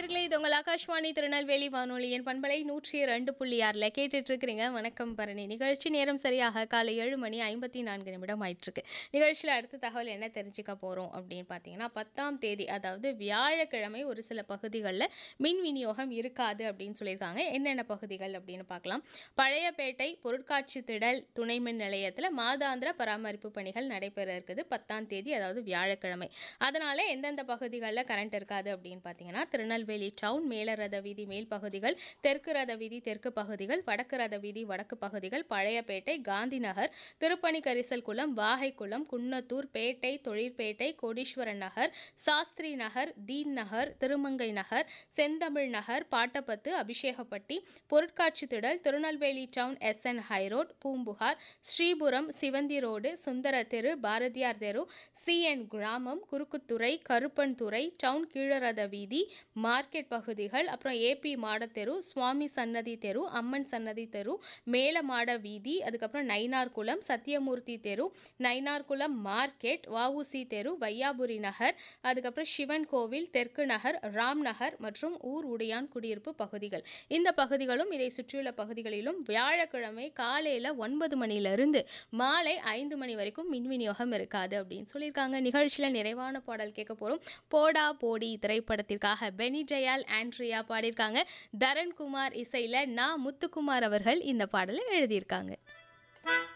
நேர்களே இது உங்கள் ஆகாஷ்வாணி திருநெல்வேலி வானொலியின் பண்பலை நூற்றி ரெண்டு புள்ளி ஆறில் கேட்டுட்டு இருக்கிறீங்க வணக்கம் பரணி நிகழ்ச்சி நேரம் சரியாக காலை ஏழு மணி ஐம்பத்தி நான்கு நிமிடம் ஆயிட்டிருக்கு நிகழ்ச்சியில் அடுத்த தகவல் என்ன தெரிஞ்சுக்க போகிறோம் அப்படின்னு பார்த்தீங்கன்னா பத்தாம் தேதி அதாவது வியாழக்கிழமை ஒரு சில பகுதிகளில் மின் விநியோகம் இருக்காது அப்படின்னு சொல்லியிருக்காங்க என்னென்ன பகுதிகள் அப்படின்னு பார்க்கலாம் பழையப்பேட்டை பொருட்காட்சி திடல் துணை மின் நிலையத்தில் மாதாந்திர பராமரிப்பு பணிகள் நடைபெற இருக்குது பத்தாம் தேதி அதாவது வியாழக்கிழமை அதனால எந்தெந்த பகுதிகளில் கரண்ட் இருக்காது அப்படின்னு பார்த்தீங்கன்னா திருநெல்வேலி டவுன் மேல ரத வீதி மேல் பகுதிகள் தெற்கு ரத வீதி தெற்கு பகுதிகள் வடக்கு ரத வீதி வடக்கு பகுதிகள் பழையப்பேட்டை காந்தி நகர் திருப்பணிக்கரிசல் குளம் வாகைக்குளம் குன்னத்தூர் பேட்டை தொழிற்பேட்டை கோடீஸ்வரன் நகர் சாஸ்திரி நகர் தீன் நகர் திருமங்கை நகர் செந்தமிழ் நகர் பாட்டப்பத்து அபிஷேகப்பட்டி பொருட்காட்சி திடல் Tirunelveli town S N high road Poompuhar Sripuram Sivanthi road Sundara தெரு பாரதியார் தெரு சிஎன் கிராமம் குறுக்குத்துறை கருப்பன்துறை டவுன் கீழரத வீதி மார்க்கெட் பகுதிகள் அப்புறம் ஏபி மாடத்தெரு சுவாமி சன்னதி தெரு அம்மன் சன்னதி தெரு மேலமாட வீதி அதுக்கப்புறம் நைனார்குளம் சத்தியமூர்த்தி தெரு நைனார்குளம் மார்க்கெட் வஉசி தெரு வையாபுரி நகர் அதுக்கப்புறம் சிவன் கோவில் தெற்கு நகர் ராம் நகர் மற்றும் ஊர் உடையான் குடியிருப்பு பகுதிகள் இந்த பகுதிகளும் இதை சுற்றியுள்ள பகுதிகளிலும் வியாழக்கிழமை காலையில் ஒன்பது மணியிலிருந்து மாலை ஐந்து மணி வரைக்கும் மின் விநியோகம் இருக்காது அப்படின்னு சொல்லியிருக்காங்க நிகழ்ச்சியில் நிறைவான பாடல் கேட்க போகிறோம் போடா போடி திரைப்படத்திற்காக பெனி ஜெயால் ஆண்ட்ரியா பாடியிருக்காங்க தரண்குமார் இசையில் நா முத்துக்குமார் அவர்கள் இந்த பாடலை எழுதியிருக்காங்க